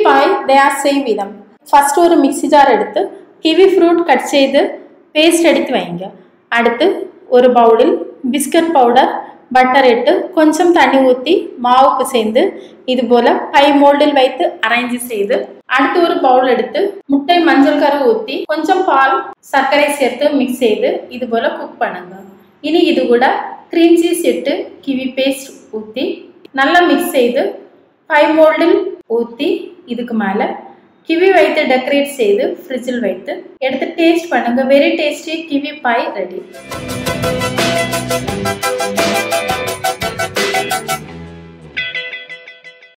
பாய் தயார் செய் விதம் ஃபர்ஸ்ட் ஒரு மிக்ஸி ஜார் எடுத்து கிவி ஃப்ரூட் கட் செய்து பேஸ்ட் எடுத்து வைங்க அடுத்து ஒரு பவுலில் பிஸ்கட் பவுடர் பட்டர் இட்டு கொஞ்சம் தண்ணி ஊற்றி மாவு பிசைந்து இது போல பை மோல்டில் வைத்து அரேஞ்ச் செய்து அடுத்து ஒரு பவுல் எடுத்து முட்டை மஞ்சள் கரு ஊற்றி கொஞ்சம் பால் சர்க்கரை சேர்த்து மிக்ஸ் செய்து இது போல குக் பண்ணுங்க இனி இது கூட க்ரீம் சீஸ் இட்டு கிவி பேஸ்ட் ஊற்றி நல்லா மிக்ஸ் செய்து பை மோல்டில் ஊற்றி இதுக்கு மேலே கிவி வைத்து டெக்கரேட் செய்து ஃப்ரிட்ஜில் வைத்து எடுத்து டேஸ்ட் பண்ணுங்க very tasty kiwi pie ready